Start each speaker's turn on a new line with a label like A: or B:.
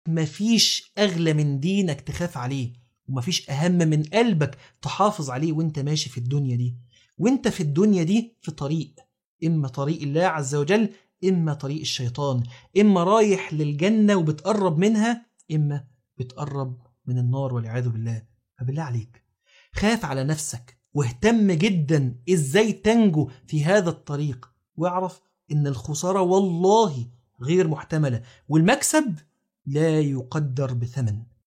A: مفيش أغلى من دينك تخاف عليه ومفيش أهم من قلبك تحافظ عليه وانت ماشي في الدنيا دي وانت في الدنيا دي في طريق إما طريق الله عز وجل إما طريق الشيطان إما رايح للجنة وبتقرب منها إما بتقرب من النار والعياذ بالله فبالله عليك خاف على نفسك واهتم جدا ازاي تنجو في هذا الطريق واعرف ان الخسارة والله غير محتملة والمكسب لا يقدر بثمن